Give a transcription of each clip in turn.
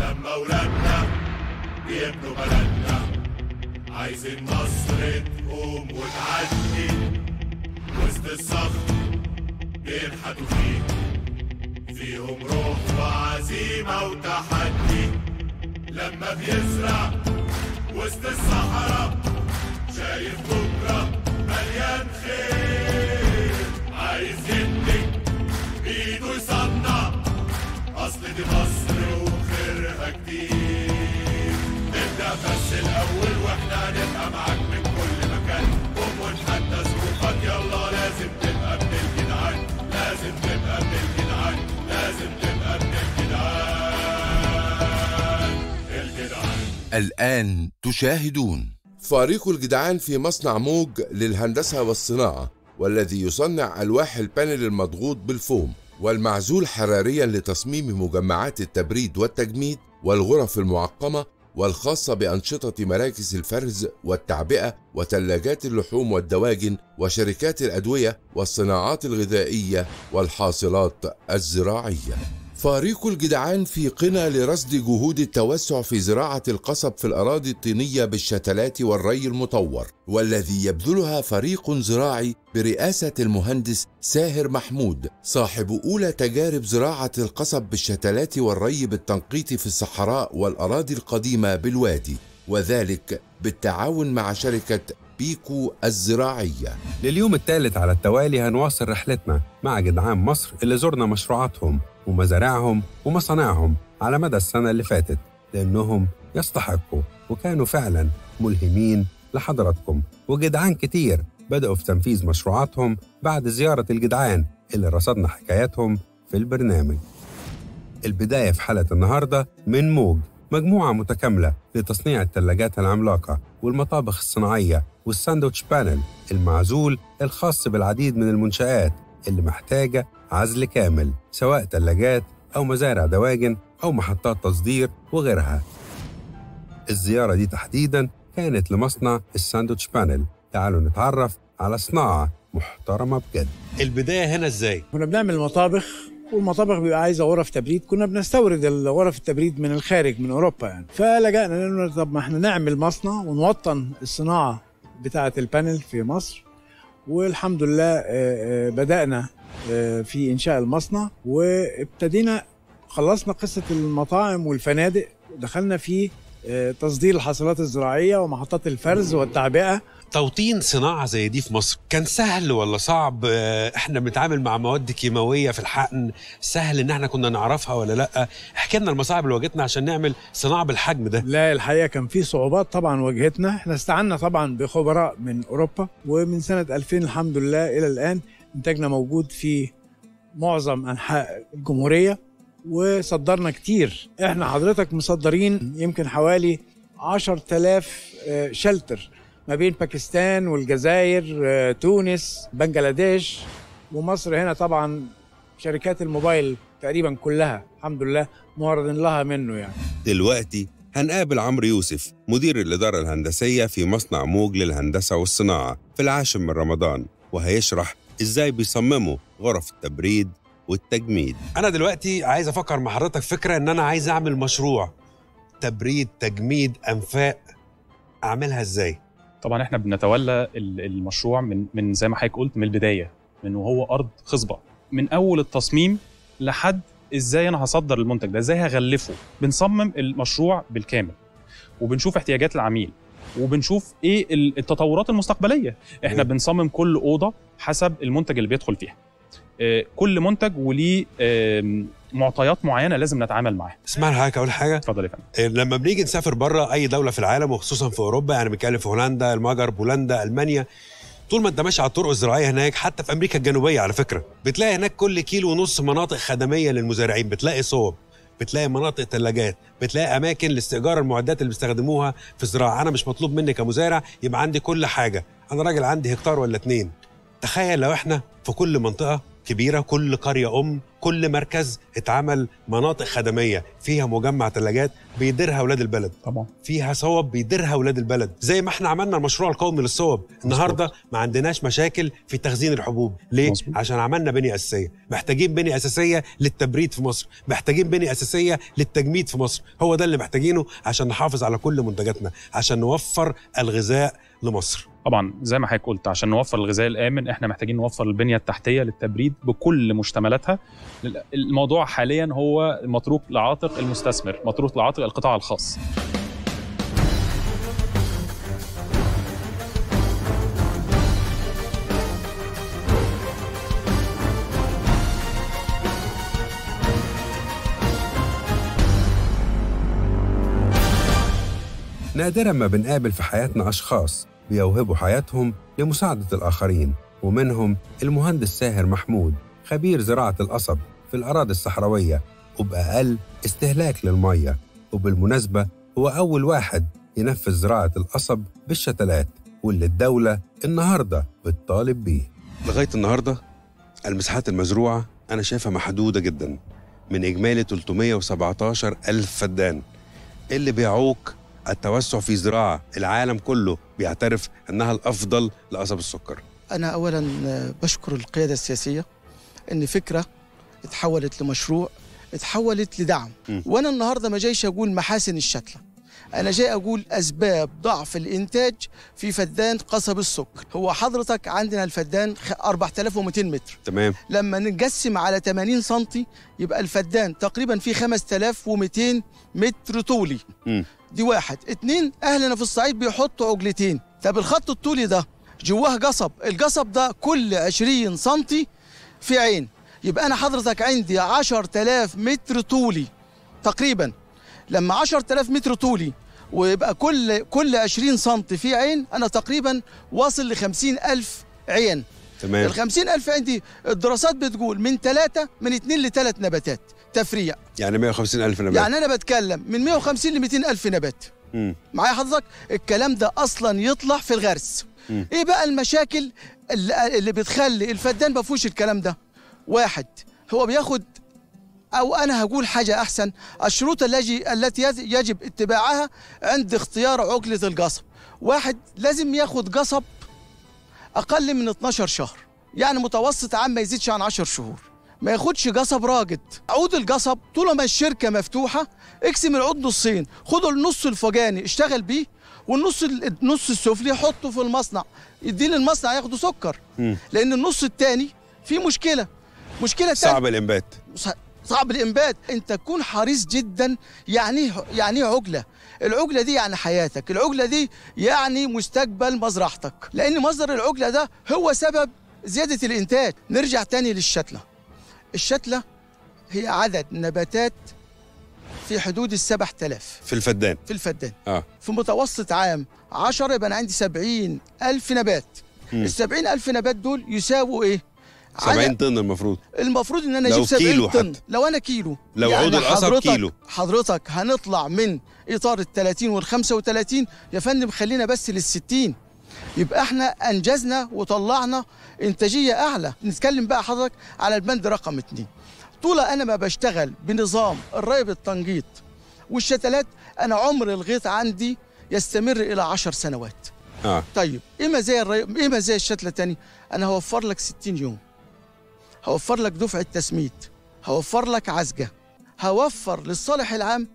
لما ولادنا بيبنوا بلدنا عايزين مصر تقوم وتعدي وسط الصخر بينحتوا فيه فيهم روح وعزيمة وتحدي لما بيزرع وسط الصحراء شايف بكرة مليان خير عايز يبني بإيده يصنع أصل دي مصر وخيرها كتير نبدأ بس الأول وإحنا هنبقى معاك من كل مكان قوم ونحدى ظروفك يلا لازم تبقى ابن الجدعان لازم تبقى ابن الجدعان لازم تبقى ابن الجدعان الجدعان الآن تشاهدون فريق الجدعان في مصنع موج للهندسة والصناعة والذي يصنع ألواح البانل المضغوط بالفوم والمعزول حراريا لتصميم مجمعات التبريد والتجميد والغرف المعقمة والخاصة بأنشطة مراكز الفرز والتعبئة وثلاجات اللحوم والدواجن وشركات الأدوية والصناعات الغذائية والحاصلات الزراعية فريق الجدعان في قنا لرصد جهود التوسع في زراعة القصب في الأراضي الطينية بالشتلات والري المطور والذي يبذلها فريق زراعي برئاسة المهندس ساهر محمود صاحب أولى تجارب زراعة القصب بالشتلات والري بالتنقيط في الصحراء والأراضي القديمة بالوادي وذلك بالتعاون مع شركة بيكو الزراعية لليوم الثالث على التوالي هنواصل رحلتنا مع جدعان مصر اللي زرنا مشروعاتهم ومزارعهم ومصانعهم على مدى السنة اللي فاتت لأنهم يستحقوا وكانوا فعلا ملهمين لحضراتكم وجدعان كتير بدأوا في تنفيذ مشروعاتهم بعد زيارة الجدعان اللي رصدنا حكاياتهم في البرنامج البداية في حلقة النهاردة من موج مجموعة متكاملة لتصنيع الثلاجات العملاقة والمطابخ الصناعية والساندوتش بانل المعزول الخاص بالعديد من المنشآت اللي محتاجة عزل كامل سواء ثلاجات أو مزارع دواجن أو محطات تصدير وغيرها الزيارة دي تحديدا كانت لمصنع الساندوتش بانل تعالوا نتعرف على صناعة محترمة بجد البدايه هنا ازاي كنا بنعمل مطابخ والمطابخ بيبقى عايزه غرف تبريد كنا بنستورد غرف التبريد من الخارج من اوروبا يعني فلجأنا نقول طب ما احنا نعمل مصنع ونوطن الصناعه بتاعه البانل في مصر والحمد لله آه، آه، بدأنا آه، في انشاء المصنع وابتدينا خلصنا قصه المطاعم والفنادق ودخلنا في آه، تصدير الحاصلات الزراعيه ومحطات الفرز والتعبئه توطين صناعه زي دي في مصر كان سهل ولا صعب آه، احنا بنتعامل مع مواد كيماويه في الحقن سهل ان احنا كنا نعرفها ولا لا احكي لنا المصاعب اللي واجهتنا عشان نعمل صناعه بالحجم ده لا الحقيقه كان في صعوبات طبعا واجهتنا احنا استعنا طبعا بخبراء من اوروبا ومن سنه 2000 الحمد لله الى الان انتاجنا موجود في معظم انحاء الجمهوريه وصدرنا كتير احنا حضرتك مصدرين يمكن حوالي 10000 آه، شلتر ما بين باكستان والجزائر آه، تونس بنجلاديش ومصر هنا طبعا شركات الموبايل تقريبا كلها الحمد لله موردين لها منه يعني دلوقتي هنقابل عمرو يوسف مدير الإدارة الهندسية في مصنع موج للهندسة والصناعة في العاشر من رمضان وهيشرح إزاي بيصمموا غرف التبريد والتجميد انا دلوقتي عايز افكر مع حضرتك فكره ان انا عايز اعمل مشروع تبريد تجميد انفاق اعملها ازاي طبعا احنا بنتولى ال- المشروع من من زي ما حضرتك قلت من البدايه من وهو ارض خصبه من اول التصميم لحد ازاي انا هصدر المنتج ده ازاي هغلفه بنصمم المشروع بالكامل وبنشوف احتياجات العميل وبنشوف ايه ال- التطورات المستقبليه احنا مم. بنصمم كل اوضه حسب المنتج اللي بيدخل فيها آه، كل منتج وليه آم، معطيات معينه لازم نتعامل معاها اسمع لي حضرتك اقول حاجه اتفضل يا فندم إيه، لما بنيجي نسافر بره اي دوله في العالم وخصوصا في اوروبا يعني بنتكلم في هولندا المجر بولندا المانيا طول ما انت ماشي على الطرق الزراعيه هناك حتى في امريكا الجنوبيه على فكره بتلاقي هناك كل كيلو ونص مناطق خدميه للمزارعين بتلاقي صوب بتلاقي مناطق ثلاجات بتلاقي اماكن لاستئجار المعدات اللي بيستخدموها في الزراعه انا مش مطلوب مني كمزارع يبقى عندي كل حاجه انا راجل عندي هكتار ولا اتنين تخيل لو احنا في كل منطقه كبيره كل قريه ام كل مركز اتعمل مناطق خدميه فيها مجمع ثلاجات بيديرها اولاد البلد طبعا فيها صوب بيديرها اولاد البلد زي ما احنا عملنا المشروع القومي للصوب النهارده ما عندناش مشاكل في تخزين الحبوب ليه مظبوط. عشان عملنا بنيه اساسيه محتاجين بنيه اساسيه للتبريد في مصر محتاجين بنيه اساسيه للتجميد في مصر هو ده اللي محتاجينه عشان نحافظ على كل منتجاتنا عشان نوفر الغذاء لمصر طبعا زي ما حضرتك قلت عشان نوفر الغذاء الامن احنا محتاجين نوفر البنيه التحتيه للتبريد بكل مشتملاتها الموضوع حاليا هو متروك لعاتق المستثمر متروك لعاتق القطاع الخاص نادرا ما بنقابل في حياتنا أشخاص بيوهبوا حياتهم لمساعدة الآخرين ومنهم المهندس ساهر محمود خبير زراعة القصب في الأراضي الصحراوية وبأقل استهلاك للمية وبالمناسبة هو أول واحد ينفذ زراعة القصب بالشتلات واللي الدولة النهاردة بتطالب بيه لغايه النهارده المساحات المزروعه انا شايفها محدوده جدا من اجمالي 317 الف فدان اللي بيعوق التوسع في زراعه العالم كله بيعترف انها الافضل لقصب السكر أنا أولا بشكر القيادة السياسية إن فكرة اتحولت لمشروع اتحولت لدعم م. وأنا النهاردة ما جايش أقول محاسن الشتلة أنا جاي أقول أسباب ضعف الإنتاج في فدان قصب السكر هو حضرتك عندنا الفدان خ- 4200 متر تمام لما نقسم على 80 سنتي يبقى الفدان تقريبا فيه 5200 متر طولي مم. دي واحد اتنين اهلنا في الصعيد بيحطوا عجلتين طب الخط الطولي ده جواه قصب القصب ده كل 20 سنتي في عين يبقى انا حضرتك عندي 10000 متر طولي تقريبا لما 10000 متر طولي ويبقى كل كل 20 سنتي في عين انا تقريبا واصل ل 50000 عين تمام ال 50000 عندي الدراسات بتقول من ثلاثة من اثنين لثلاث نباتات تفريع يعني 150 الف نبات يعني انا بتكلم من 150 ل 200 الف نبات مم. معايا حضرتك الكلام ده اصلا يطلع في الغرس مم. ايه بقى المشاكل اللي, اللي بتخلي الفدان ما فيهوش الكلام ده واحد هو بياخد او انا هقول حاجه احسن الشروط التي التي يز- يجب اتباعها عند اختيار عقله القصب واحد لازم ياخد قصب اقل من 12 شهر يعني متوسط عام ما يزيدش عن 10 شهور ما ياخدش قصب راجد عود القصب طول ما الشركه مفتوحه اقسم العود نصين خدوا النص الفوقاني اشتغل بيه والنص ال- النص السفلي حطه في المصنع يديه للمصنع ياخده سكر مم. لان النص الثاني فيه مشكله مشكله تانية صعب الانبات ص- صعب الانبات انت تكون حريص جدا يعني إيه- يعني إيه عجله العجله دي يعني حياتك العجله دي يعني مستقبل مزرعتك لان مصدر العجله ده هو سبب زياده الانتاج نرجع تاني للشتله الشتله هي عدد نباتات في حدود السبع تلاف في الفدان في الفدان اه في متوسط عام 10 يبقى انا عندي 70 ألف نبات مم. ال 70 ألف نبات دول يساووا ايه؟ 70 طن المفروض المفروض ان انا لو اجيب 70 كيلو طن حتى. لو انا كيلو لو عود القصب حضرتك كيلو. حضرتك هنطلع من اطار ال 30 وال 35 يا فندم خلينا بس لل 60 يبقى احنا انجزنا وطلعنا انتاجيه اعلى نتكلم بقى حضرتك على البند رقم 2 طول انا ما بشتغل بنظام الري بالتنجيط والشتلات انا عمر الغيط عندي يستمر الى 10 سنوات اه طيب ايه مزايا الري... ايه مزايا الشتله تاني انا هوفر لك 60 يوم هوفر لك دفعه تسميد هوفر لك عزجه هوفر للصالح العام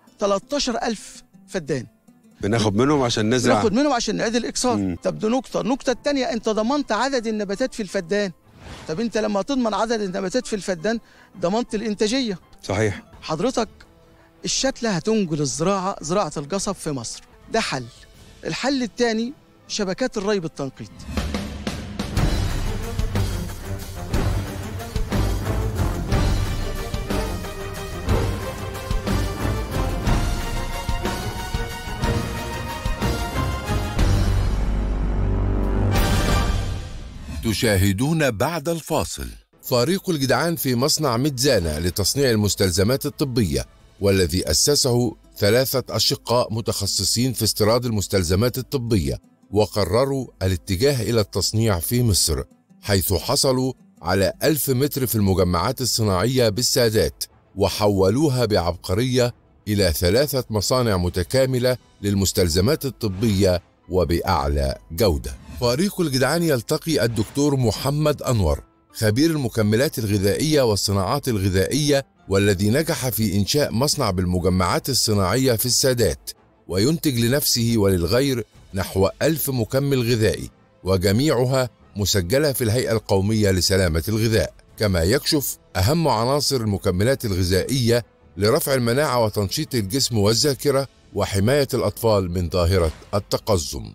13000 فدان بناخد منهم عشان نزرع ناخد منهم عشان نعيد الاكسار مم. طب دي نقطه النقطه الثانيه انت ضمنت عدد النباتات في الفدان طب انت لما تضمن عدد النباتات في الفدان ضمنت الانتاجيه صحيح حضرتك الشتلة هتنقل الزراعة زراعة القصب في مصر ده حل الحل الثاني شبكات الري بالتنقيط تشاهدون بعد الفاصل فريق الجدعان في مصنع ميدزانا لتصنيع المستلزمات الطبية والذي أسسه ثلاثة أشقاء متخصصين في استيراد المستلزمات الطبية وقرروا الاتجاه إلى التصنيع في مصر حيث حصلوا على ألف متر في المجمعات الصناعية بالسادات وحولوها بعبقرية إلى ثلاثة مصانع متكاملة للمستلزمات الطبية وبأعلى جودة فريق الجدعان يلتقي الدكتور محمد أنور خبير المكملات الغذائية والصناعات الغذائية والذي نجح في إنشاء مصنع بالمجمعات الصناعية في السادات وينتج لنفسه وللغير نحو ألف مكمل غذائي وجميعها مسجلة في الهيئة القومية لسلامة الغذاء كما يكشف أهم عناصر المكملات الغذائية لرفع المناعة وتنشيط الجسم والذاكرة وحماية الأطفال من ظاهرة التقزم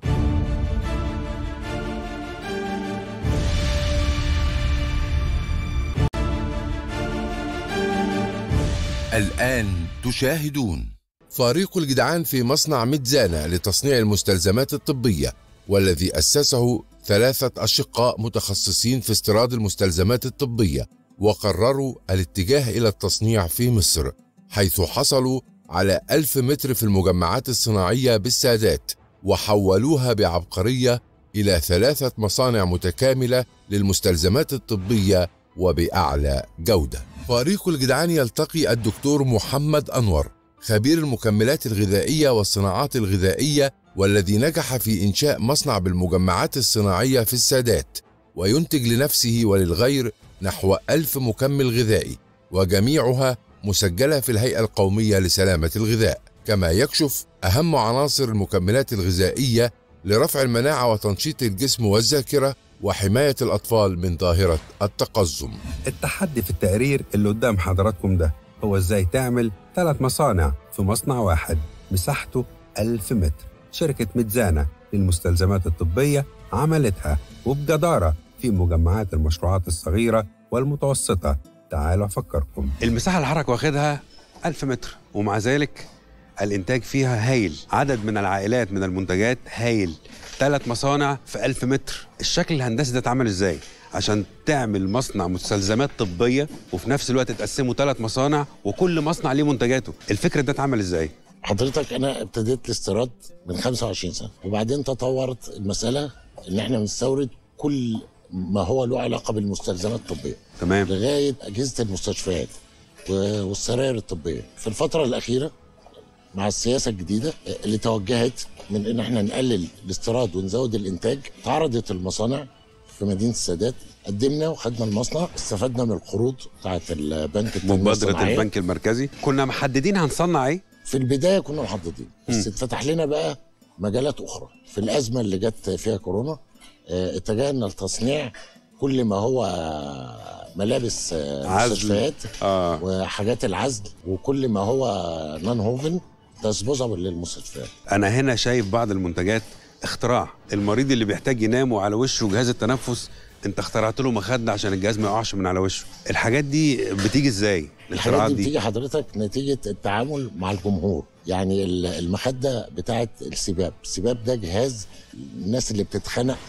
الآن تشاهدون فريق الجدعان في مصنع ميدزانا لتصنيع المستلزمات الطبية والذي أسسه ثلاثة أشقاء متخصصين في استيراد المستلزمات الطبية وقرروا الاتجاه إلى التصنيع في مصر حيث حصلوا على ألف متر في المجمعات الصناعية بالسادات وحولوها بعبقرية إلى ثلاثة مصانع متكاملة للمستلزمات الطبية وبأعلى جودة فريق الجدعان يلتقي الدكتور محمد أنور خبير المكملات الغذائية والصناعات الغذائية والذي نجح في إنشاء مصنع بالمجمعات الصناعية في السادات وينتج لنفسه وللغير نحو ألف مكمل غذائي وجميعها مسجلة في الهيئة القومية لسلامة الغذاء كما يكشف أهم عناصر المكملات الغذائية لرفع المناعة وتنشيط الجسم والذاكرة وحماية الأطفال من ظاهرة التقزم التحدي في التقرير اللي قدام حضراتكم ده هو ازاي تعمل ثلاث مصانع في مصنع واحد مساحته ألف متر شركة ميدزانا للمستلزمات الطبية عملتها وبجدارة في مجمعات المشروعات الصغيرة والمتوسطة تعالوا أفكركم المساحة اللي حضرتك واخدها 1000 متر ومع ذلك الإنتاج فيها هايل عدد من العائلات من المنتجات هايل ثلاث مصانع في 1000 متر الشكل الهندسي ده اتعمل إزاي؟ عشان تعمل مصنع مستلزمات طبية وفي نفس الوقت تقسمه ثلاث مصانع وكل مصنع ليه منتجاته الفكرة ده اتعمل إزاي؟ حضرتك انا ابتديت الاستيراد من 25 سنه وبعدين تطورت المساله ان احنا بنستورد كل ما هو له علاقه بالمستلزمات الطبيه تمام لغايه اجهزه المستشفيات و- والسراير الطبيه في الفتره الاخيره مع السياسه الجديده اللي توجهت من ان احنا نقلل الاستيراد ونزود الانتاج تعرضت المصانع في مدينه السادات قدمنا وخدنا المصنع استفدنا من القروض بتاعت البنك التنميه مبادرة الصناعية. البنك المركزي كنا محددين هنصنع ايه؟ في البدايه كنا محددين بس اتفتح لنا بقى مجالات اخرى في الازمه اللي جت فيها كورونا آه، اتجهنا لتصنيع كل ما هو آه، ملابس آه، عزل. مستشفيات آه. وحاجات العزل وكل ما هو نون هوفن ديسبوزابل للمستشفيات انا هنا شايف بعض المنتجات اختراع المريض اللي بيحتاج ينام وعلى وشه جهاز التنفس انت اخترعت له مخده عشان الجهاز ما يقعش من على وشه الحاجات دي بتيجي ازاي الحاجات الاختراعات دي دي بتيجي حضرتك نتيجه التعامل مع الجمهور يعني ال- المخده بتاعت السباب السباب ده جهاز الناس اللي بتتخنق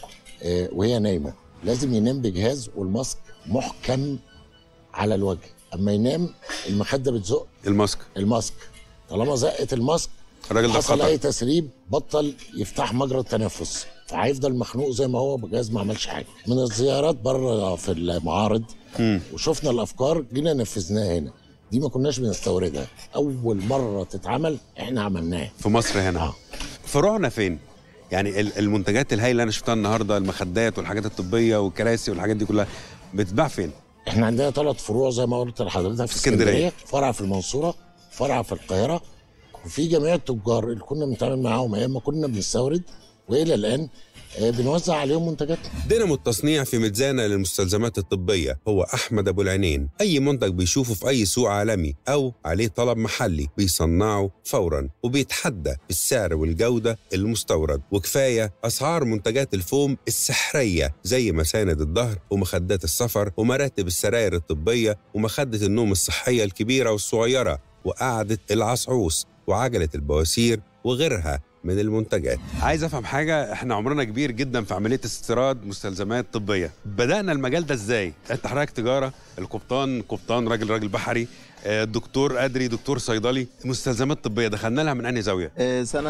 آه، وهي نايمه لازم ينام بجهاز والماسك محكم على الوجه اما ينام المخده بتزق الماسك الماسك طالما زقت الماسك الراجل ده حصل اي خطر تسريب بطل يفتح مجرى التنفس فهيفضل مخنوق زي ما هو بجهاز ما عملش حاجه من الزيارات بره في المعارض مم. وشفنا الافكار جينا نفذناها هنا دي ما كناش بنستوردها اول مره تتعمل احنا عملناها في مصر هنا آه. فروعنا فين يعني ال- المنتجات الهائله اللي انا شفتها النهارده المخدات والحاجات الطبيه والكراسي والحاجات دي كلها بتتباع فين احنا عندنا ثلاث فروع زي ما قلت لحضرتك في اسكندرية. اسكندريه فرع في المنصوره فرع في القاهره وفي جميع التجار اللي كنا بنتعامل معاهم ايام ما كنا بنستورد والى الان آه، بنوزع عليهم منتجاتنا دينامو التصنيع في ميدزانا للمستلزمات الطبية هو أحمد أبو العينين أي منتج بيشوفه في أي سوق عالمي أو عليه طلب محلي بيصنعه فورا وبيتحدى بالسعر والجودة المستورد وكفاية أسعار منتجات الفوم السحرية زي مساند الظهر ومخدات السفر ومراتب السراير الطبية ومخدة النوم الصحية الكبيرة والصغيرة وقعدة العصعوص وعجلة البواسير وغيرها من المنتجات عايز افهم حاجه احنا عمرنا كبير جدا في عمليه استيراد مستلزمات طبيه بدانا المجال ده ازاي انت حضرتك تجاره القبطان قبطان راجل راجل بحري آه، دكتور ادري دكتور صيدلي مستلزمات طبيه دخلنا لها من انهي زاويه آه، سنة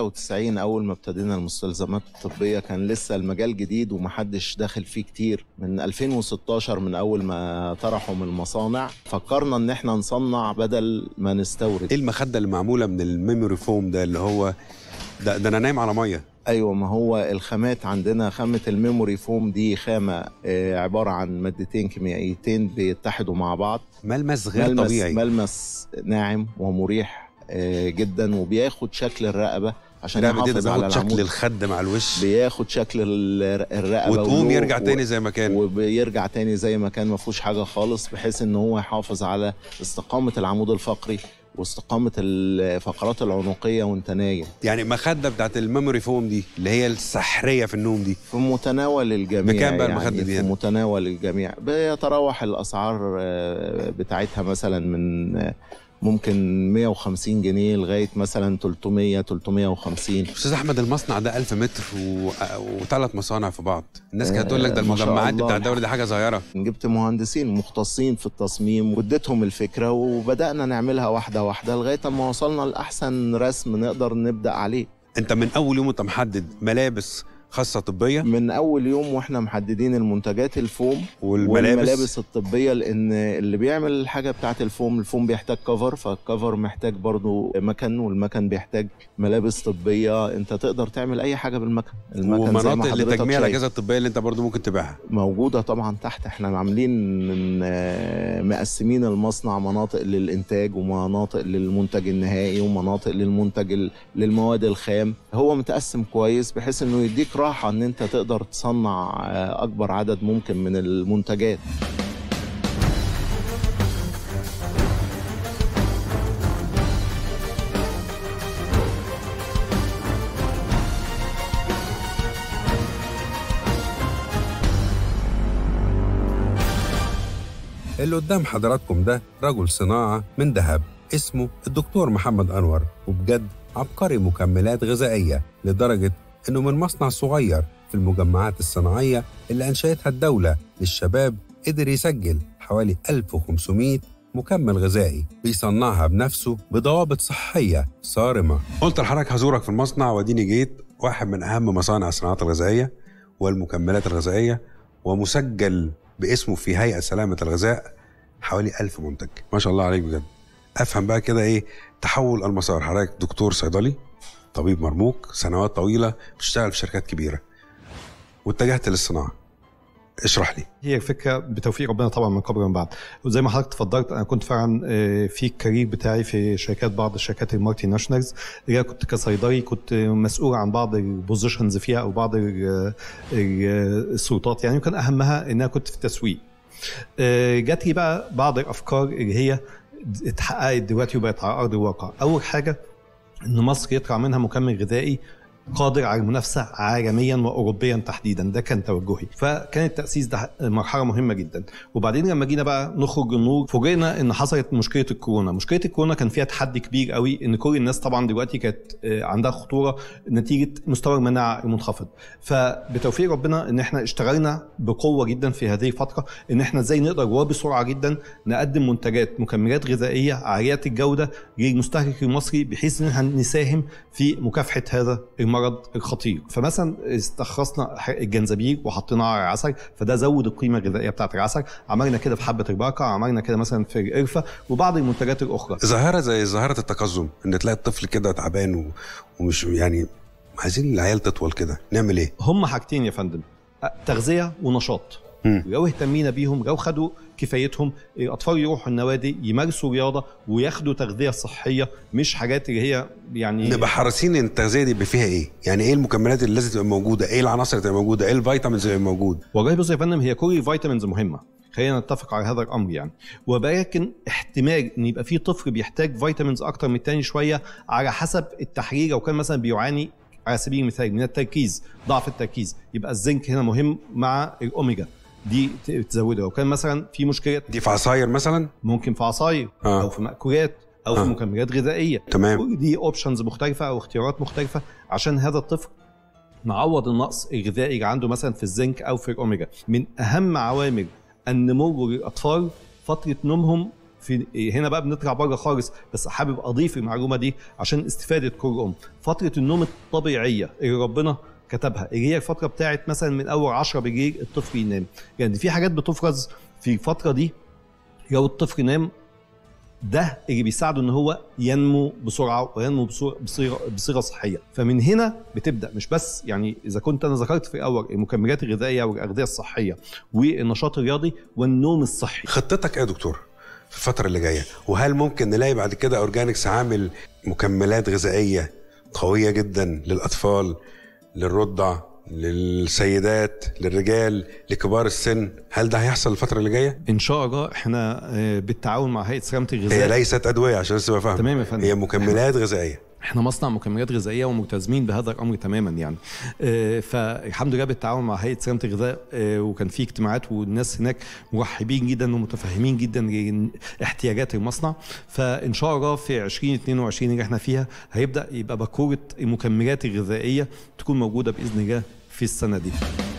93 أول ما ابتدينا المستلزمات الطبية كان لسه المجال جديد ومحدش داخل فيه كتير من 2016 من أول ما طرحوا من المصانع فكرنا إن احنا نصنع بدل ما نستورد ايه المخده اللي معموله من الميموري فوم ده اللي هو ده, ده انا نايم على ميه ايوه ما هو الخامات عندنا خامه الميموري فوم دي خامه آه، عباره عن مادتين كيميائيتين بيتحدوا مع بعض ملمس غير ملمس طبيعي ملمس ناعم ومريح آه، جدا وبياخد شكل الرقبه عشان الرقبه دي يحافظ ده على بياخد شكل العمود الخد مع الوش بياخد شكل ال- الرقبه وتقوم واللو- يرجع و- تاني زي ما كان وبيرجع تاني زي ما كان ما فيهوش حاجه خالص بحيث ان هو يحافظ على استقامه العمود الفقري واستقامه الفقرات العنقيه وانت نايم يعني مخده بتاعت الميموري فوم دي اللي هي السحريه في النوم دي في متناول الجميع بكام بقى يعني المخدة دي في هنا؟ متناول الجميع بيتراوح الاسعار آه، بتاعتها مثلا من آه، ممكن 150 جنيه لغايه مثلا 300 350 استاذ احمد المصنع ده 1000 متر و... وثلاث مصانع في بعض الناس كانت تقول لك ده آه، ما شاء المجمعات الله. بتاع الدوله دي حاجه صغيره جبت مهندسين مختصين في التصميم واديتهم الفكره وبدانا نعملها واحده واحده لغايه ما وصلنا لاحسن رسم نقدر نبدا عليه انت من اول يوم انت محدد ملابس خاصه طبيه من اول يوم واحنا محددين المنتجات الفوم والملابس والملابس الطبيه لان اللي بيعمل الحاجه بتاعه الفوم الفوم بيحتاج كفر فالكفر محتاج برضو مكن والمكن بيحتاج ملابس طبيه انت تقدر تعمل اي حاجه بالمكن المكن زي ما ومناطق حضرتك لتجميع شايف. الاجهزه الطبيه اللي انت برضو ممكن تبيعها موجوده طبعا تحت احنا عاملين من آه، مقسمين المصنع مناطق للانتاج ومناطق للمنتج النهائي ومناطق للمنتج ال- للمواد الخام هو متقسم كويس بحيث انه يديك راحه ان انت تقدر تصنع آه، اكبر عدد ممكن من المنتجات اللي قدام حضراتكم ده رجل صناعة من دهب اسمه الدكتور محمد أنور وبجد عبقري مكملات غذائية لدرجة إنه من مصنع صغير في المجمعات الصناعية اللي أنشأتها الدولة للشباب قدر يسجل حوالي 1500 مكمل غذائي بيصنعها بنفسه بضوابط صحية صارمة قلت لحضرتك هزورك في المصنع واديني جيت واحد من اهم مصانع الصناعات الغذائيه والمكملات الغذائيه ومسجل باسمه في هيئه سلامه الغذاء حوالي ألف منتج ما شاء الله عليك بجد افهم بقى كده ايه تحول المسار حضرتك دكتور صيدلي طبيب مرموق سنوات طويله بتشتغل في شركات كبيره واتجهت للصناعه اشرح لي هي الفكره بتوفيق ربنا طبعا من قبل ومن بعد وزي ما حضرتك اتفضلت انا كنت فعلا آه، في الكارير بتاعي في شركات بعض الشركات المالتي ناشونالز اللي أنا كنت كصيدلي كنت مسؤول عن بعض البوزيشنز فيها او بعض ال- ال- السلطات يعني وكان اهمها ان انا كنت في التسويق آه، جات لي بقى بعض الافكار اللي هي اتحققت دلوقتي وبقت على ارض الواقع اول حاجه ان مصر يطلع منها مكمل غذائي قادر على المنافسه عالميا واوروبيا تحديدا ده كان توجهي فكان التاسيس ده مرحله مهمه جدا وبعدين لما جينا بقى نخرج النور فوجئنا ان حصلت مشكله الكورونا مشكله الكورونا كان فيها تحدي كبير قوي ان كل الناس طبعا دلوقتي كانت آه، عندها خطوره نتيجه مستوى المناعه المنخفض فبتوفيق ربنا ان احنا اشتغلنا بقوه جدا في هذه الفتره ان احنا ازاي نقدر وبسرعه جدا نقدم منتجات مكملات غذائيه عاليه الجوده للمستهلك المصري بحيث ان احنا نساهم في مكافحه هذا المرض الخطير فمثلا استخلصنا ح- الجنزبيل وحطيناه على العسل فده زود القيمه الغذائيه بتاعه العسل عملنا كده في حبه البركه عملنا كده مثلا في القرفه وبعض المنتجات الاخرى ظاهره زي ظاهره التقزم ان تلاقي الطفل كده تعبان و- ومش يعني عايزين العيال تطول كده نعمل ايه هم حاجتين يا فندم أ- تغذيه ونشاط مم. لو اهتمينا بيهم لو خدوا كفايتهم الاطفال يروحوا النوادي يمارسوا رياضه وياخدوا تغذيه صحيه مش حاجات اللي هي يعني نبقى حريصين ان التغذيه دي يبقى فيها ايه؟ يعني ايه المكملات اللي لازم تبقى موجوده؟ ايه العناصر اللي تبقى موجوده؟ ايه الفيتامينز اللي موجود؟ والله بص يا فندم هي كل الفيتامينز مهمه خلينا نتفق على هذا الامر يعني ولكن احتمال ان يبقى في طفل بيحتاج فيتامينز اكتر من التاني شويه على حسب التحرير لو كان مثلا بيعاني على سبيل المثال من التركيز ضعف التركيز يبقى الزنك هنا مهم مع الاوميجا دي ت- تزوده لو كان مثلا في مشكله دي في عصاير مثلا؟ ممكن في عصاير آه. او في مأكولات او في آه. مكملات غذائيه تمام. ودي اوبشنز مختلفه او اختيارات مختلفه عشان هذا الطفل نعوض النقص الغذائي اللي عنده مثلا في الزنك او في الاوميجا من اهم عوامل النمو للاطفال فتره نومهم في هنا بقى بنطلع بره خالص بس حابب اضيف المعلومه دي عشان استفاده كل ام فتره النوم الطبيعيه اللي ربنا كتبها اللي هي الفتره بتاعت مثلا من اول 10 بالليل الطفل ينام يعني في حاجات بتفرز في الفتره دي لو الطفل نام ده اللي بيساعده ان هو ينمو بسرعه وينمو بصوره بصيغه بصيغه صحيه فمن هنا بتبدا مش بس يعني اذا كنت انا ذكرت في الاول المكملات الغذائيه والاغذيه الصحيه والنشاط الرياضي والنوم الصحي خطتك ايه يا دكتور في الفتره اللي جايه وهل ممكن نلاقي بعد كده اورجانكس عامل مكملات غذائيه قويه جدا للاطفال للرضع للسيدات للرجال لكبار السن هل ده هيحصل الفتره اللي جايه ان شاء الله احنا آه، بالتعاون مع هيئه سلامه الغذاء هي ليست ادويه عشان بس تبقى فاهم تمام يا فندم هي مكملات غذائيه احنا مصنع مكملات غذائيه وملتزمين بهذا الامر تماما يعني آه، فالحمد لله بالتعاون مع هيئه سلامه الغذاء آه، وكان في اجتماعات والناس هناك مرحبين جدا ومتفهمين جدا احتياجات المصنع فان شاء الله في 2022 اللي احنا فيها هيبدا يبقى باكوره المكملات الغذائيه تكون موجوده باذن الله في السنه دي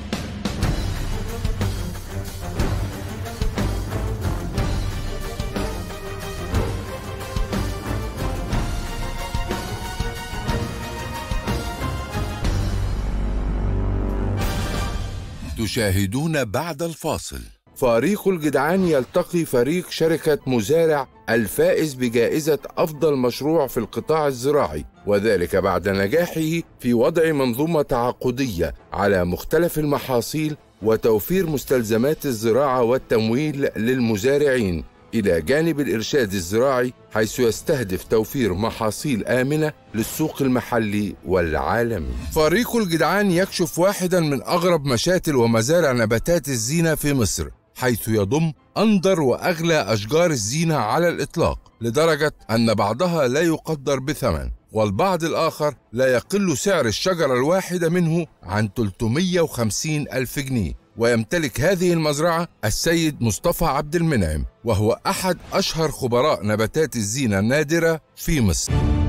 تشاهدون بعد الفاصل فريق الجدعان يلتقي فريق شركة مزارع الفائز بجائزة أفضل مشروع في القطاع الزراعي وذلك بعد نجاحه في وضع منظومة تعاقدية على مختلف المحاصيل وتوفير مستلزمات الزراعة والتمويل للمزارعين إلى جانب الإرشاد الزراعي حيث يستهدف توفير محاصيل آمنة للسوق المحلي والعالمي. فريق الجدعان يكشف واحدا من أغرب مشاتل ومزارع نباتات الزينة في مصر، حيث يضم أندر وأغلى أشجار الزينة على الإطلاق، لدرجة أن بعضها لا يقدر بثمن، والبعض الآخر لا يقل سعر الشجرة الواحدة منه عن 350 ألف جنيه. ويمتلك هذه المزرعة السيد مصطفى عبد المنعم وهو أحد أشهر خبراء نباتات الزينة النادرة في مصر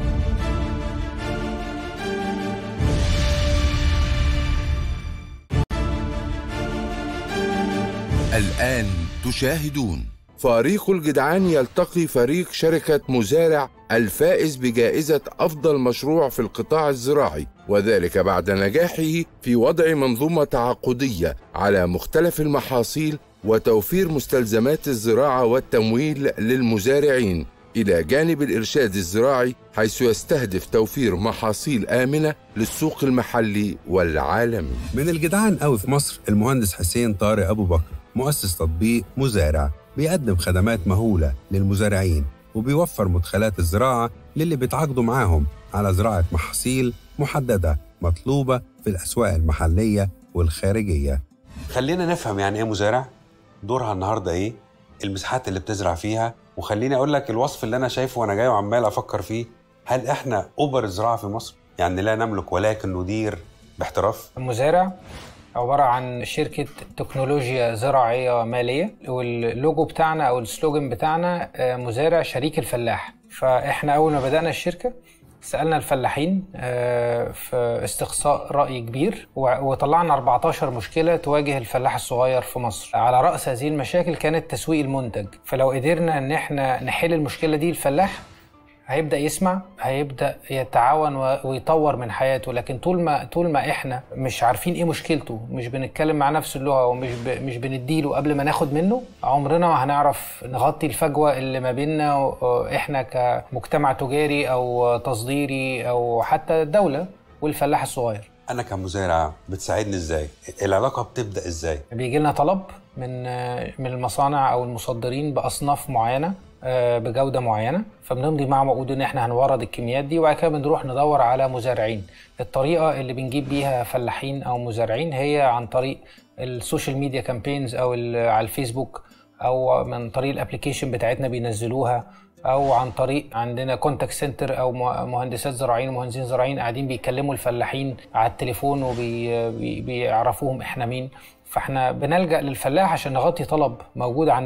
الآن تشاهدون فريق الجدعان يلتقي فريق شركة مزارع الفائز بجائزة أفضل مشروع في القطاع الزراعي وذلك بعد نجاحه في وضع منظومة تعاقدية على مختلف المحاصيل وتوفير مستلزمات الزراعة والتمويل للمزارعين إلى جانب الإرشاد الزراعي حيث يستهدف توفير محاصيل آمنة للسوق المحلي والعالمي من الجدعان قوي في مصر المهندس حسين طارق أبو بكر مؤسس تطبيق مزارع بيقدم خدمات مهولة للمزارعين وبيوفر مدخلات الزراعة للي بيتعاقدوا معاهم على زراعة محاصيل محددة مطلوبة في الأسواق المحلية والخارجية خلينا نفهم يعني ايه مزارع دورها النهارده ايه المساحات اللي بتزرع فيها وخليني اقول لك الوصف اللي انا شايفه وانا جاي وعمال افكر فيه هل احنا اوبر الزراعه في مصر يعني لا نملك ولكن ندير باحتراف المزارع عبارة عن شركة تكنولوجيا زراعية مالية واللوجو بتاعنا أو السلوجن بتاعنا آه، مزارع شريك الفلاح فإحنا أول ما بدأنا الشركة سألنا الفلاحين آه، في استقصاء رأي كبير و- وطلعنا 14 مشكلة تواجه الفلاح الصغير في مصر على رأس هذه المشاكل كانت تسويق المنتج فلو قدرنا إن إحنا نحل المشكلة دي الفلاح هيبدا يسمع هيبدا يتعاون و- ويطور من حياته لكن طول ما طول ما احنا مش عارفين ايه مشكلته مش بنتكلم مع نفس اللغه ومش ب... مش بنديله قبل ما ناخد منه عمرنا ما هنعرف نغطي الفجوه اللي ما بيننا و- احنا كمجتمع تجاري او تصديري او حتى الدوله والفلاح الصغير انا كمزارع بتساعدني ازاي العلاقه بتبدا ازاي بيجي لنا طلب من من المصانع او المصدرين باصناف معينه آه، بجوده معينه فبنمضي مع عقود ان احنا هنورد الكميات دي وبعد كده بنروح ندور على مزارعين الطريقه اللي بنجيب بيها فلاحين او مزارعين هي عن طريق السوشيال ميديا كامبينز او ال- على الفيسبوك او من طريق الابلكيشن بتاعتنا بينزلوها او عن طريق عندنا كونتاكت سنتر او مه- مهندسات زراعيين ومهندسين زراعيين قاعدين بيكلموا الفلاحين على التليفون وبيعرفوهم احنا مين فاحنا بنلجا للفلاح عشان نغطي طلب موجود عندنا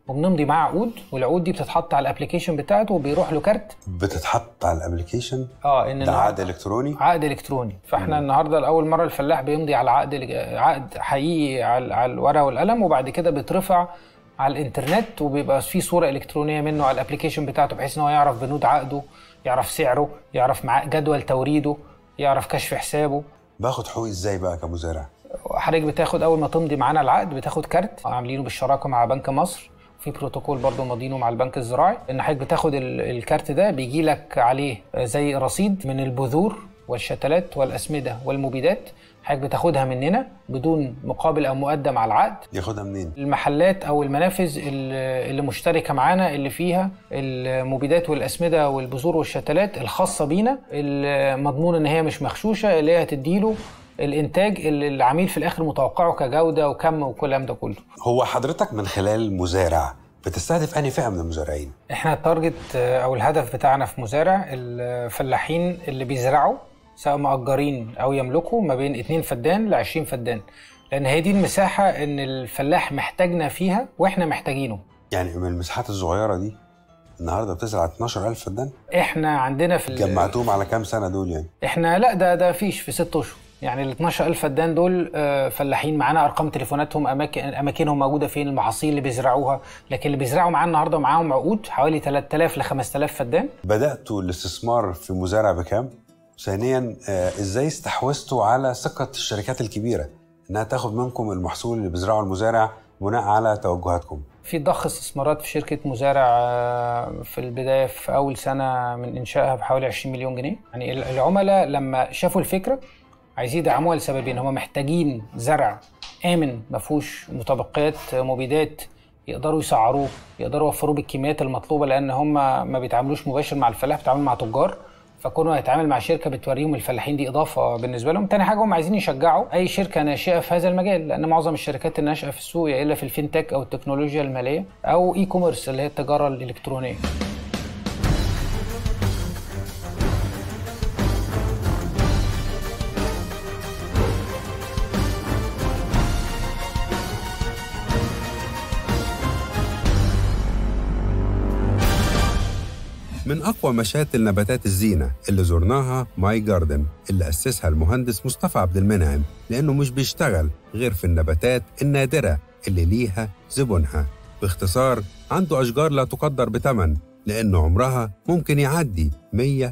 وبنمضي معاه عقود والعقود دي بتتحط على الابلكيشن بتاعته وبيروح له كارت بتتحط على الابلكيشن اه ان ده عقد النهاردة- الكتروني عقد الكتروني فاحنا النهارده لاول مره الفلاح بيمضي على عقد عقد حقيقي على على الورقه والقلم وبعد كده بيترفع على الانترنت وبيبقى في صوره الكترونيه منه على الابلكيشن بتاعته بحيث ان هو يعرف بنود عقده يعرف سعره يعرف مع جدول توريده يعرف كشف حسابه باخد حقوقي ازاي بقى كمزارع حضرتك بتاخد اول ما تمضي معانا العقد بتاخد كارت عاملينه بالشراكه مع بنك مصر في بروتوكول برضه ماضينه مع البنك الزراعي ان حضرتك بتاخد ال- الكارت ده بيجي لك عليه زي رصيد من البذور والشتلات والاسمده والمبيدات حضرتك بتاخدها مننا بدون مقابل او مقدم على العقد ياخدها منين المحلات او المنافذ اللي اللي مشتركه معانا اللي فيها المبيدات والاسمده والبذور والشتلات الخاصه بينا المضمون ان هي مش مغشوشه اللي هي هتديله الانتاج اللي العميل في الاخر متوقعه كجوده وكم والكلام ده كله هو حضرتك من خلال مزارع بتستهدف انهي فئه من المزارعين احنا التارجت آه، او الهدف بتاعنا في مزارع الفلاحين اللي بيزرعوا سواء مأجرين او يملكوا ما بين 2 فدان ل 20 فدان لان هي دي المساحه ان الفلاح محتاجنا فيها واحنا محتاجينه يعني من المساحات الصغيره دي النهارده بتزرع 12000 فدان احنا عندنا في ال- جمعتوهم على كام سنه دول يعني احنا لا ده ده فيش في ست اشهر يعني ال 12000 فدان دول آه، فلاحين معانا ارقام تليفوناتهم اماكن اماكنهم موجوده فين المحاصيل اللي بيزرعوها لكن اللي بيزرعوا معانا النهارده معاهم عقود حوالي 3000 ل 5000 فدان بداتوا الاستثمار في مزارع بكام ثانيا آه، ازاي استحوذتوا على ثقه الشركات الكبيره انها تاخد منكم المحصول اللي بيزرعه المزارع بناء على توجهاتكم في ضخ استثمارات في شركه مزارع آه، في البدايه في اول سنه من انشائها بحوالي 20 مليون جنيه يعني ال- العملاء لما شافوا الفكره عايزين يدعموها لسببين هم محتاجين زرع امن ما فيهوش متبقيات مبيدات يقدروا يسعروه يقدروا يوفروه بالكميات المطلوبه لان هم ما بيتعاملوش مباشر مع الفلاح بيتعاملوا مع تجار فكونه هيتعامل مع شركه بتوريهم الفلاحين دي اضافه بالنسبه لهم تاني حاجه هم عايزين يشجعوا اي شركه ناشئه في هذا المجال لان معظم الشركات الناشئه في السوق يا الا في الفينتك او التكنولوجيا الماليه او اي كوميرس اللي هي التجاره الالكترونيه من أقوى مشاتل نباتات الزينة اللي زرناها ماي جاردن اللي أسسها المهندس مصطفى عبد المنعم لأنه مش بيشتغل غير في النباتات النادرة اللي ليها زبونها باختصار عنده أشجار لا تقدر بثمن لأن عمرها ممكن يعدي 100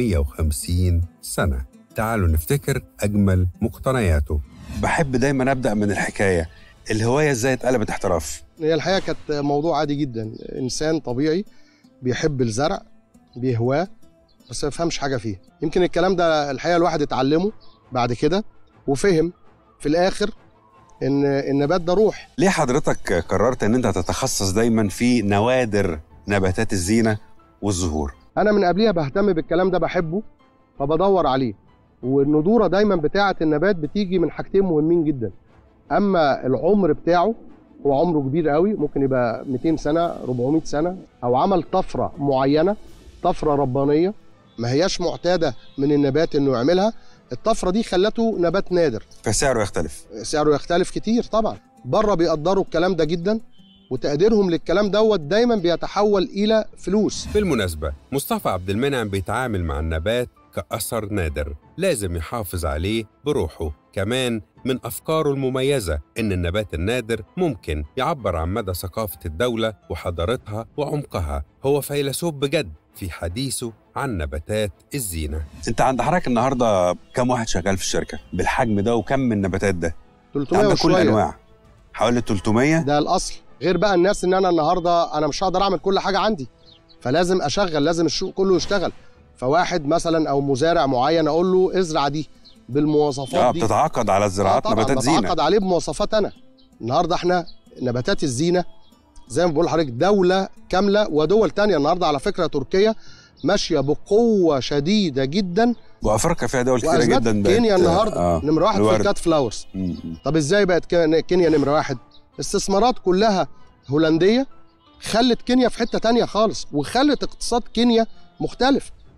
و150 سنة تعالوا نفتكر أجمل مقتنياته بحب دايما ابدا من الحكايه الهوايه ازاي اتقلبت احتراف هي الحقيقه كانت موضوع عادي جدا انسان طبيعي بيحب الزرع بيهواه بس ما يفهمش حاجه فيه يمكن الكلام ده الحقيقه الواحد اتعلمه بعد كده وفهم في الاخر ان النبات ده روح ليه حضرتك قررت ان انت تتخصص دايما في نوادر نباتات الزينه والزهور انا من قبلها بهتم بالكلام ده بحبه فبدور عليه والندوره دايما بتاعه النبات بتيجي من حاجتين مهمين جدا اما العمر بتاعه هو عمره كبير قوي ممكن يبقى 200 سنه 400 سنه او عمل طفره معينه طفره ربانيه ما هياش معتاده من النبات انه يعملها الطفره دي خلته نبات نادر فسعره يختلف سعره يختلف كتير طبعا بره بيقدروا الكلام ده جدا وتقديرهم للكلام دوت دايما بيتحول الى فلوس بالمناسبة مصطفى عبد المنعم بيتعامل مع النبات كأثر نادر لازم يحافظ عليه بروحه كمان من أفكاره المميزة إن النبات النادر ممكن يعبر عن مدى ثقافة الدولة وحضارتها وعمقها هو فيلسوف بجد في حديثه عن نباتات الزينة انت عند حضرتك النهارده كم واحد شغال في الشركه بالحجم ده وكم من النباتات ده 300 عندك كل وشوية. الانواع حوالي 300 ده الاصل غير بقى الناس ان انا النهارده انا مش هقدر اعمل كل حاجه عندي فلازم اشغل لازم السوق كله يشتغل فواحد مثلا او مزارع معين اقول له ازرع دي بالمواصفات اه دي بتتعاقد على الزراعات طبعاً نباتات زينه بتعاقد عليه بمواصفات انا النهارده احنا نباتات الزينه زي ما بقول لحضرتك دوله كامله ودول تانية النهارده على فكره تركيا ماشيه بقوه شديده جدا وافريقيا فيها دول كتيره وأثبت جدا بقت- كينيا النهارده آه، نمره واحد في الورد. الكات فلاورز م- طب ازاي بقت كين- كينيا نمره واحد استثمارات كلها هولنديه خلت كينيا في حته تانية خالص وخلت اقتصاد كينيا مختلف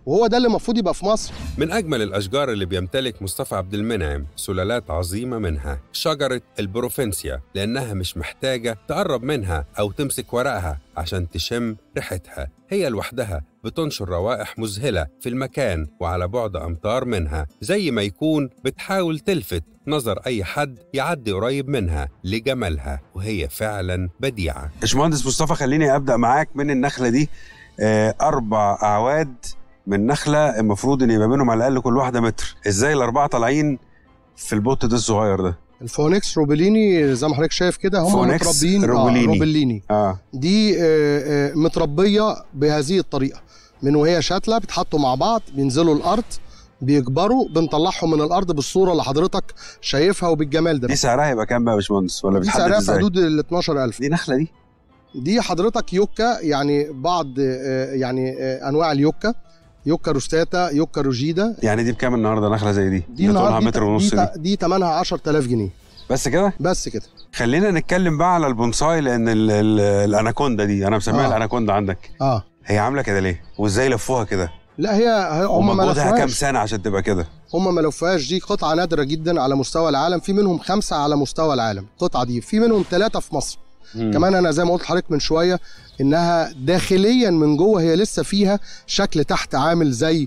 وهو ده اللي المفروض يبقى في مصر من أجمل الأشجار اللي بيمتلك مصطفى عبد المنعم سلالات عظيمة منها شجرة البروفنسيا لأنها مش محتاجة تقرب منها أو تمسك ورقها عشان تشم ريحتها هي لوحدها بتنشر روائح مذهلة في المكان وعلى بعد أمتار منها زي ما يكون بتحاول تلفت نظر أي حد يعدي قريب منها لجمالها وهي فعلا بديعة باشمهندس مصطفى خليني ابدا معاك من النخله دي آه، اربع اعواد من نخله المفروض ان يبقى بينهم على الاقل كل واحده متر ازاي الاربعه طالعين في البوت ده الصغير ده الفونكس روبليني زي ما حضرتك شايف كده هم فونكس متربيين روبليني. آه روبليني اه دي آه، آه، متربيه بهذه الطريقه من وهي شاتله بيتحطوا مع بعض بينزلوا الارض بيكبروا بنطلعهم من الارض بالصوره اللي حضرتك شايفها وبالجمال ده دي سعرها يبقى كام بقى يا باشمهندس ولا دي بتحدد سعرها في ازاي حدود ال 12000 دي نخله دي دي حضرتك يوكا يعني بعض آه، يعني آه، انواع اليوكا يوكا روستاتا يوكا روجيدا يعني دي بكام النهارده نخله زي دي دي اللي طولها النهارده متر ونص دي, دي دي ثمنها 10000 جنيه بس كده بس كده خلينا نتكلم بقى على البونساي لان ال ال الاناكوندا دي انا مسميها آه. الاناكوندا عندك اه هي عامله كده ليه وازاي لفوها كده لا هي هي- هم ما ومجهودها كام لفوهاش سنه عشان تبقى كده هم ما لفوهاش دي قطعه نادره جدا على مستوى العالم في منهم خمسه على مستوى العالم القطعه دي في منهم ثلاثه في مصر مم. كمان انا زي ما قلت لحضرتك من شويه انها داخليا من جوه هي لسه فيها شكل تحت عامل زي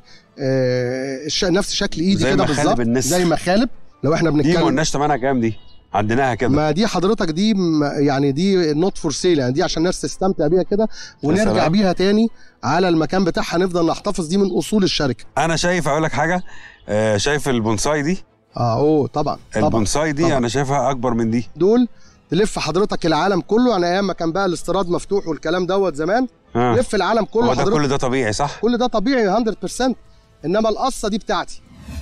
آه الش- نفس شكل ايدي زي كده مخالب بالظبط النسر. زي مخالب لو احنا دي ما بنتكلم قلناش ثمنها كام دي عندناها كده ما دي حضرتك دي م- يعني دي نوت فور سيل يعني دي عشان الناس تستمتع بيها كده ونرجع سلام. بيها تاني على المكان بتاعها نفضل نحتفظ دي من اصول الشركه انا شايف اقول لك حاجه آه، شايف البونساي دي اه اوه طبعا طبعا البونساي دي طبعا. انا شايفها اكبر من دي دول تلف حضرتك العالم كله يعني ايام ما كان بقى الاستيراد مفتوح والكلام دوت زمان آه. لف العالم كله هو ده حضرتك كل ده طبيعي صح كل ده طبيعي 100% انما القصه دي بتاعتي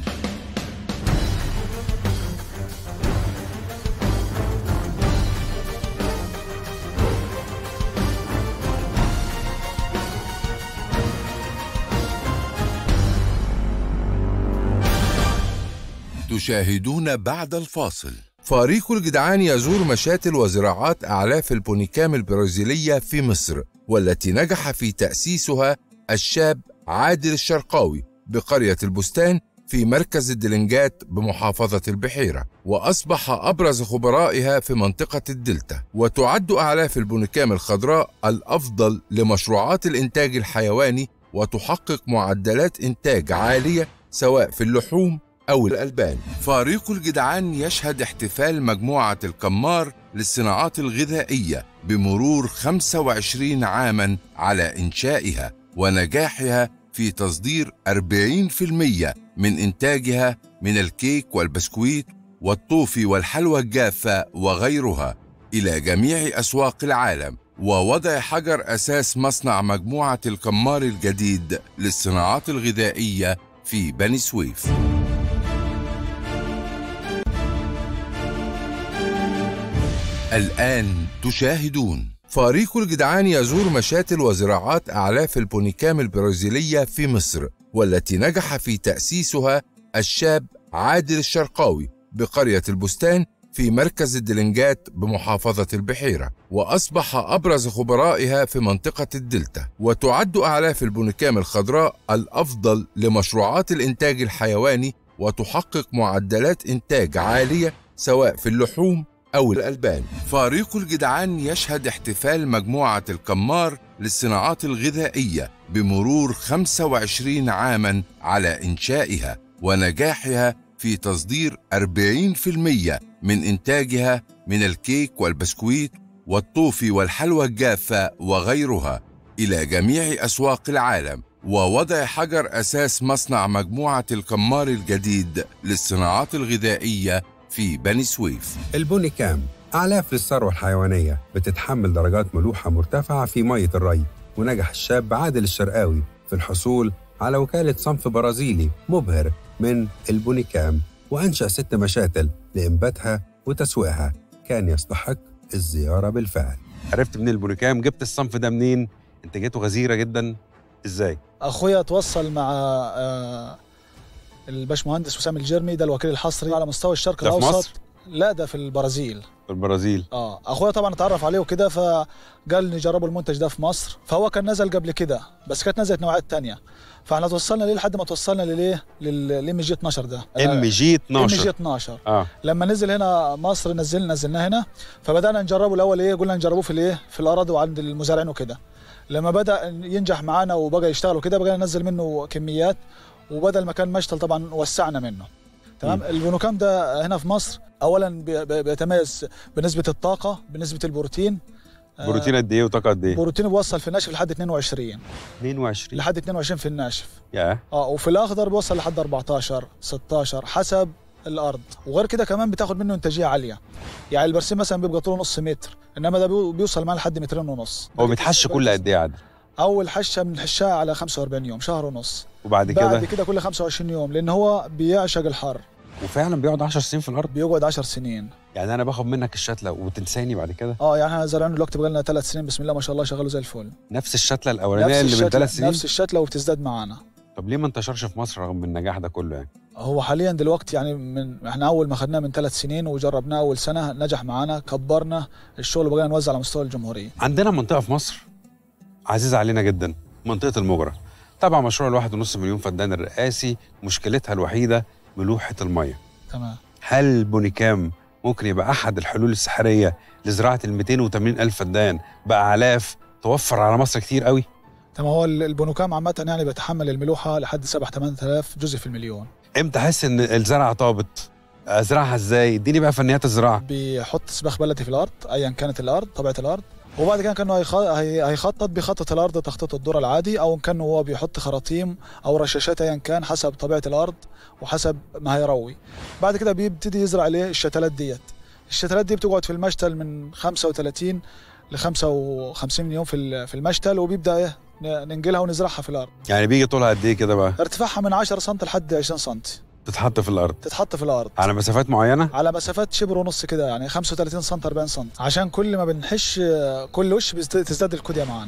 تشاهدون بعد الفاصل فريق الجدعان يزور مشاتل وزراعات أعلاف البونيكام البرازيلية في مصر والتي نجح في تأسيسها الشاب عادل الشرقاوي بقرية البستان في مركز الدلنجات بمحافظة البحيرة وأصبح أبرز خبرائها في منطقة الدلتا وتعد أعلاف البونيكام الخضراء الأفضل لمشروعات الإنتاج الحيواني وتحقق معدلات إنتاج عالية سواء في اللحوم أو الألبان فريق الجدعان يشهد احتفال مجموعة الكمار للصناعات الغذائية بمرور 25 عاما على إنشائها ونجاحها في تصدير 40% من إنتاجها من الكيك والبسكويت والطوفي والحلوى الجافة وغيرها إلى جميع أسواق العالم ووضع حجر أساس مصنع مجموعة الكمار الجديد للصناعات الغذائية في بني سويف الآن تشاهدون فريق الجدعان يزور مشاتل وزراعات أعلاف البونيكام البرازيلية في مصر والتي نجح في تأسيسها الشاب عادل الشرقاوي بقرية البستان في مركز الدلنجات بمحافظة البحيرة وأصبح أبرز خبرائها في منطقة الدلتا وتعد أعلاف البونيكام الخضراء الأفضل لمشروعات الإنتاج الحيواني وتحقق معدلات إنتاج عالية سواء في اللحوم أو الألبان فريق الجدعان يشهد احتفال مجموعة الكمار للصناعات الغذائية بمرور 25 عاما على إنشائها ونجاحها في تصدير 40% من إنتاجها من الكيك والبسكويت والطوفي والحلوى الجافة وغيرها إلى جميع أسواق العالم ووضع حجر أساس مصنع مجموعة الكمار الجديد للصناعات الغذائية في بني سويف البونيكام أعلاف للثروة الحيوانية بتتحمل درجات ملوحة مرتفعة في مية الري ونجح الشاب عادل الشرقاوي في الحصول على وكالة صنف برازيلي مبهر من البونيكام وأنشأ ست مشاتل لإنباتها وتسويقها كان يستحق الزيارة بالفعل عرفت منين البونيكام جبت الصنف ده منين انتاجيته غزيره جدا ازاي اخويا تواصل مع آه، الباشمهندس وسام الجرمي ده الوكيل الحصري على مستوى الشرق ده في الاوسط مصر؟ لا ده في البرازيل في البرازيل اه اخويا طبعا اتعرف عليه وكده فقال نجربوا المنتج ده في مصر فهو كان نزل قبل كده بس كانت نزلت نوعيات تانية فاحنا توصلنا ليه لحد ما توصلنا لليه للام جي 12 ده ام جي ام جي 12 12 اه لما نزل هنا مصر نزل نزلناه هنا فبدانا نجربه الاول ايه قلنا نجربوه في الايه في الاراضي وعند المزارعين وكده لما بدا ينجح معانا وبقى يشتغل وكده بقى ننزل منه كميات وبدل ما كان مشتل طبعا وسعنا منه تمام البونوكام ده هنا في مصر اولا بي- بي- بيتميز بنسبه الطاقه بنسبه البروتين آه، بروتين قد ايه وطاقه قد ايه بروتين بيوصل في الناشف لحد 22 22 لحد 22 في الناشف يا اه وفي الاخضر بيوصل لحد 14 16 حسب الارض وغير كده كمان بتاخد منه انتاجيه عاليه يعني البرسيم مثلا بيبقى طوله نص متر انما ده بيو- بيوصل معاه لحد مترين ونص هو بيتحش كل قد ايه عادي اول حشه بنحشها على 45 يوم شهر ونص وبعد بعد كده كده كل 25 يوم لان هو بيعشق الحر وفعلا بيقعد 10 سنين في الارض بيقعد 10 سنين يعني انا باخد منك الشتله وتنساني بعد كده اه يعني احنا زارعينه دلوقتي بقى لنا ثلاث سنين بسم الله ما شاء الله شغاله زي الفل نفس الشتله الاولانيه نفس اللي من الشتلة- ثلاث سنين نفس الشتله وبتزداد معانا طب ليه ما انتشرش في مصر رغم النجاح ده كله يعني هو حاليا دلوقتي يعني من احنا اول ما خدناه من ثلاث سنين وجربناه اول سنه نجح معانا كبرنا الشغل بقينا نوزع على مستوى الجمهوريه عندنا منطقه في مصر عزيزه علينا جدا منطقه المجرى طبعا مشروع الواحد ونص مليون فدان الرئاسي مشكلتها الوحيده ملوحه الميه تمام هل بونيكام ممكن يبقى احد الحلول السحريه لزراعه ال 280 الف فدان باعلاف توفر على مصر كتير قوي تمام هو ال- البونوكام عامه يعني بيتحمل الملوحه لحد 7 8000 جزء في المليون امتى احس ان الزرعه طابت ازرعها ازاي اديني بقى فنيات الزراعه بيحط سباخ بلدي في الارض ايا كانت الارض طبيعه الارض وبعد كده كانه هيخ- هي- هيخطط بيخطط الارض تخطيط الدور العادي او ان كان هو بيحط خراطيم او رشاشات ايا كان حسب طبيعه الارض وحسب ما هيروي بعد كده بيبتدي يزرع عليه الشتلات ديت الشتلات دي بتقعد في المشتل من 35 ل 55 يوم في ال- في المشتل وبيبدا ايه ن- ننقلها ونزرعها في الارض يعني بيجي طولها قد ايه كده بقى ارتفاعها من 10 سم لحد 20 سم تتحط في الارض تتحط في الارض على مسافات معينه على مسافات شبر ونص كده يعني 35 سم 40 سم عشان كل ما بنحش آه، كل وش بيزد- تزداد الكودية معانا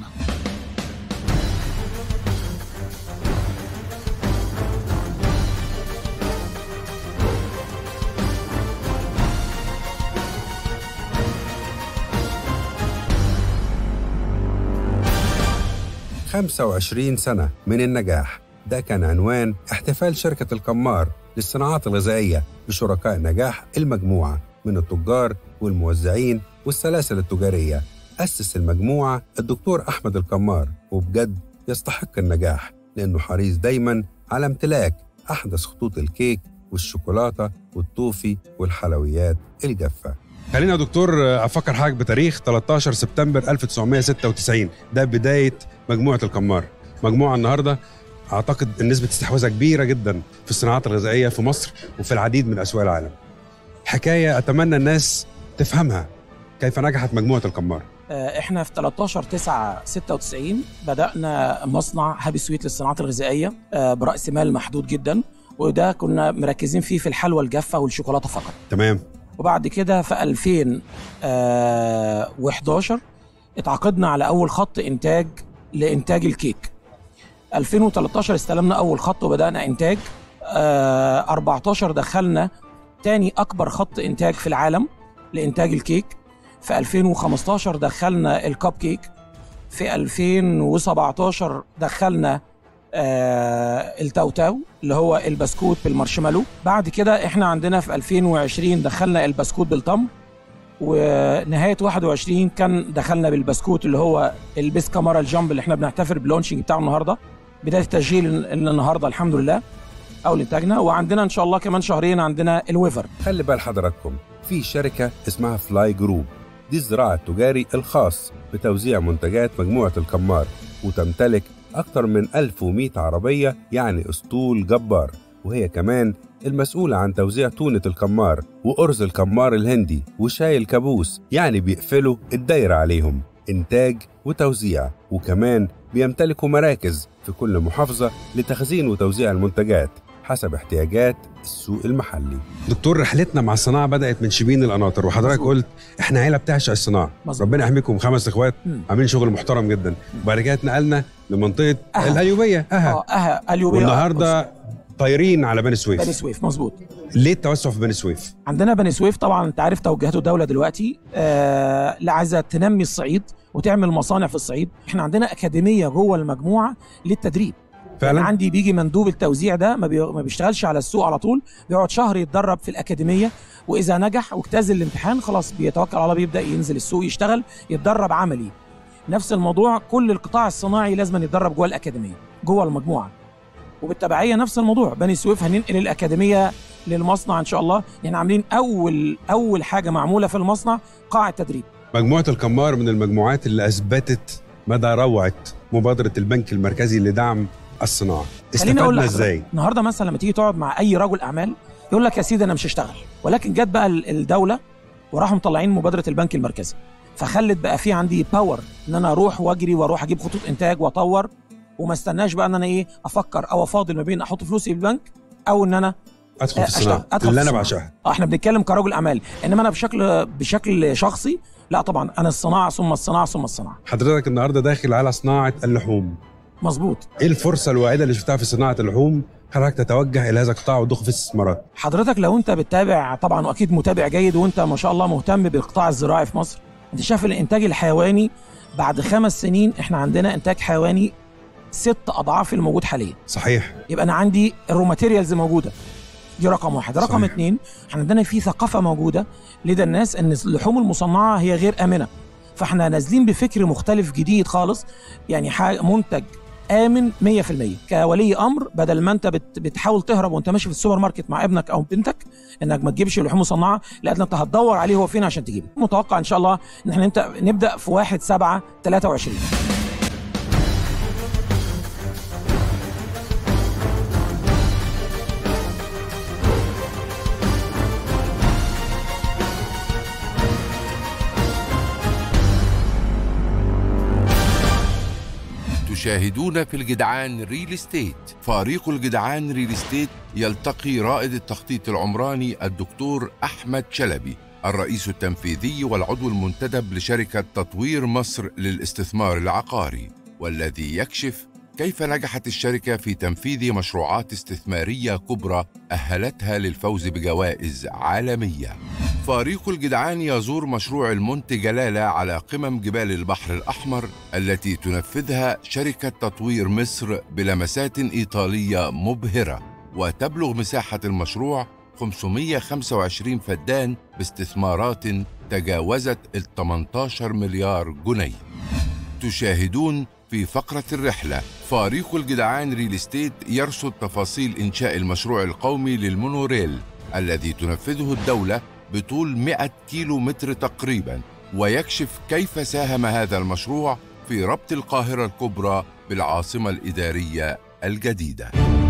خمسة وعشرين سنة من النجاح ده كان عنوان احتفال شركة القمار للصناعات الغذائية بشركاء نجاح المجموعة من التجار والموزعين والسلاسل التجارية أسس المجموعة الدكتور أحمد القمار وبجد يستحق النجاح لأنه حريص دايما على امتلاك أحدث خطوط الكيك والشوكولاتة والطوفي والحلويات الجافة خلينا يا دكتور افكر حضرتك بتاريخ 13 سبتمبر 1996 ده بدايه مجموعه القمار مجموعه النهارده اعتقد ان نسبه استحواذها كبيره جدا في الصناعات الغذائيه في مصر وفي العديد من اسواق العالم حكايه اتمنى الناس تفهمها كيف نجحت مجموعه القمار آه، احنا في 13 9 96 بدانا مصنع هابي سويت للصناعات الغذائيه آه، براس مال محدود جدا وده كنا مركزين فيه في الحلوى الجافه والشوكولاته فقط تمام وبعد كده في 2011 اتعاقدنا على اول خط انتاج لانتاج الكيك 2013 استلمنا اول خط وبدانا انتاج آه، 14 دخلنا تاني اكبر خط انتاج في العالم لانتاج الكيك في 2015 دخلنا الكب كيك في 2017 دخلنا آه التاوتاو اللي هو البسكوت بالمارشميلو بعد كده احنا عندنا في 2020 دخلنا البسكوت بالتمر ونهايه 21 كان دخلنا بالبسكوت اللي هو البيس كامارا الجامب اللي احنا بنحتفل باللونشنج بتاعه النهارده بدايه التسجيل ال- النهارده الحمد لله او لانتاجنا وعندنا ان شاء الله كمان شهرين عندنا الويفر خلي بال حضراتكم في شركة اسمها فلاي جروب دي الزراعة التجاري الخاص بتوزيع منتجات مجموعة القمار وتمتلك أكثر من 1100 عربية يعني أسطول جبار وهي كمان المسؤولة عن توزيع تونة القمار وأرز القمار الهندي وشاي الكابوس يعني بيقفلوا الدايرة عليهم إنتاج وتوزيع وكمان بيمتلكوا مراكز في كل محافظة لتخزين وتوزيع المنتجات حسب احتياجات السوق المحلي دكتور رحلتنا مع الصناعه بدات من شبين القناطر وحضرتك قلت احنا عيله بتعشق الصناعه مظبوط. ربنا يحميكم خمس اخوات مم. عاملين شغل محترم جدا وبعد كده اتنقلنا لمنطقه أها. الايوبيه اها اه اها اليوبيه والنهارده طايرين على بني سويف بني سويف مظبوط ليه التوسع في بني سويف عندنا بني سويف طبعا انت عارف توجهات الدوله دلوقتي آه اللي عايزه تنمي الصعيد وتعمل مصانع في الصعيد احنا عندنا اكاديميه جوه المجموعه للتدريب فعلا يعني عندي بيجي مندوب التوزيع ده ما, بي... ما بيشتغلش على السوق على طول بيقعد شهر يتدرب في الاكاديميه واذا نجح واجتاز الامتحان خلاص بيتوكل على الله بيبدا ينزل السوق يشتغل يتدرب عملي نفس الموضوع كل القطاع الصناعي لازم يتدرب جوه الاكاديميه جوه المجموعه وبالتبعيه نفس الموضوع بني سويف هننقل الاكاديميه للمصنع ان شاء الله يعني عاملين اول اول حاجه معموله في المصنع قاعه تدريب مجموعه الكمار من المجموعات اللي اثبتت مدى روعه مبادره البنك المركزي لدعم الصناعه خليني اقول استفدنا لك ازاي النهارده مثلا لما تيجي تقعد مع اي رجل اعمال يقول لك يا سيدي انا مش هشتغل ولكن جت بقى ال- الدوله وراحوا مطلعين مبادره البنك المركزي فخلت بقى في عندي باور ان انا اروح واجري واروح اجيب خطوط انتاج واطور وما استناش بقى ان انا ايه افكر او افاضل ما بين احط فلوسي في البنك او ان انا ادخل في أشتغل. الصناعه أدخل اللي في انا الصناعة. بعشقها اه احنا بنتكلم كرجل اعمال انما انا بشكل بشكل شخصي لا طبعا انا الصناعه ثم الصناعه ثم الصناعه حضرتك النهارده داخل على صناعه اللحوم مظبوط ايه الفرصه الواحده اللي شفتها في صناعه اللحوم حضرتك تتوجه الى هذا القطاع وتضخ في الاستثمارات حضرتك لو انت بتتابع طبعا واكيد متابع جيد وانت ما شاء الله مهتم بالقطاع الزراعي في مصر انت شايف الانتاج الحيواني بعد خمس سنين احنا عندنا انتاج حيواني ست اضعاف الموجود حاليا صحيح يبقى انا عندي الرو ماتيريالز موجوده دي رقم واحد رقم صحيح. اتنين احنا عندنا في ثقافه موجوده لدى الناس ان اللحوم المصنعه هي غير امنه فاحنا نازلين بفكر مختلف جديد خالص يعني حاجة منتج امن 100% كولي امر بدل ما انت بت بتحاول تهرب وانت ماشي في السوبر ماركت مع ابنك او بنتك انك ما تجيبش لحوم مصنعه لان انت هتدور عليه هو فين عشان تجيبه متوقع ان شاء الله ان احنا نبدا نبدا في 1 7 23 تشاهدون في الجدعان ريل استيت فريق الجدعان ريل استيت يلتقي رائد التخطيط العمراني الدكتور أحمد شلبي الرئيس التنفيذي والعضو المنتدب لشركة تطوير مصر للاستثمار العقاري والذي يكشف كيف نجحت الشركة في تنفيذ مشروعات استثمارية كبرى أهلتها للفوز بجوائز عالمية فريق الجدعان يزور مشروع المونت جلالة على قمم جبال البحر الأحمر التي تنفذها شركة تطوير مصر بلمسات إيطالية مبهرة وتبلغ مساحة المشروع 525 فدان باستثمارات تجاوزت ال 18 مليار جنيه تشاهدون في فقرة الرحلة فريق الجدعان ريل استيت يرصد تفاصيل إنشاء المشروع القومي للمونوريل الذي تنفذه الدولة بطول 100 كيلو متر تقريبا ويكشف كيف ساهم هذا المشروع في ربط القاهرة الكبرى بالعاصمة الإدارية الجديدة